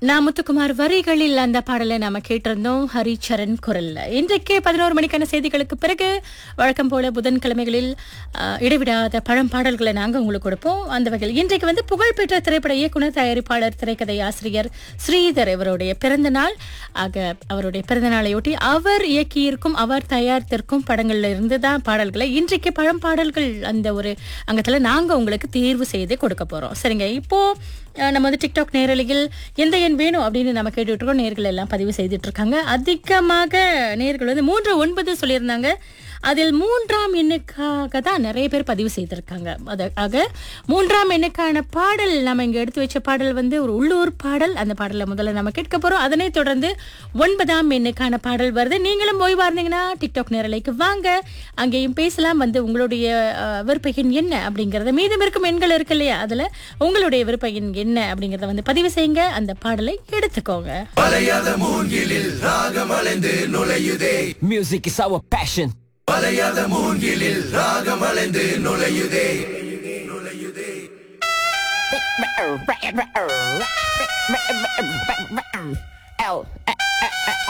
நான் முத்துக்குமார் வரிகளில் அந்த பாடலை நாம கேட்டிருந்தோம் ஹரிச்சரன் குரல்ல இன்றைக்கு பதினோரு மணிக்கான செய்திகளுக்கு பிறகு வழக்கம் போல புதன்கிழமைகளில் ஆஹ், இடைவிடாத பழம் பாடல்களை நாங்க உங்களுக்கு கொடுப்போம் அந்த வகையில் இன்றைக்கு வந்து புகழ்பெற்ற திரைப்பட இயக்குனர் தயாரிப்பாளர் திரைக்கதை ஆசிரியர் ஸ்ரீதர் இவருடைய பிறந்த நாள் ஆக அவருடைய பிறந்த நாளையொட்டி அவர் இயக்கியிருக்கும் அவர் தயாரித்திருக்கும் படங்கள்ல இருந்து தான் பாடல்களை இன்றைக்கு பழம் பாடல்கள் அந்த ஒரு அங்கத்துல நாங்க உங்களுக்கு தேர்வு செய்து கொடுக்க போறோம் சரிங்க இப்போ அஹ், நம்ம வந்து டிக்டாக் நேரலையில் எந்த எண் வேணும் அப்படின்னு நம்ம கேட்டுட்டு இருக்கோம் நேர்கள் எல்லாம் பதிவு செய்துட்டு இருக்காங்க அதிகமாக நேர்கள் வந்து மூன்று ஒன்பது சொல்லியிருந்தாங்க அதில் மூன்றாம் எண்ணுக்காக தான் நிறைய பேர் பதிவு செய்திருக்காங்க அது ஆக மூன்றாம் எண்ணுக்கான பாடல் நம்ம இங்க எடுத்து வச்ச பாடல் வந்து ஒரு உள்ளூர் பாடல் அந்த பாடலை முதல்ல நம்ம கேட்க போறோம் அதனை தொடர்ந்து ஒன்பதாம் எண்ணுக்கான பாடல் வருது நீங்களும் ஓய்வா இருந்தீங்கன்னா டிக்டாக் நேரலைக்கு வாங்க அங்கேயும் பேசலாம் வந்து உங்களுடைய அஹ், விருப்ப எண் என்ன அப்படிங்கறத மீதம் இருக்கும் எண்கள் இருக்கு இல்லையா அதுல உங்களுடைய விருப்ப எண் என்ன அப்படிங்கறத வந்து பதிவு செய்யுங்க அந்த பாடலை எடுத்துக்கோங்க வளையாத மூங்கிலில் ராகம் அலைந்து நுழையுதே Music is our passion. வளையாத மூங்கிலில் ராகம் அலைந்து நுழையுதே L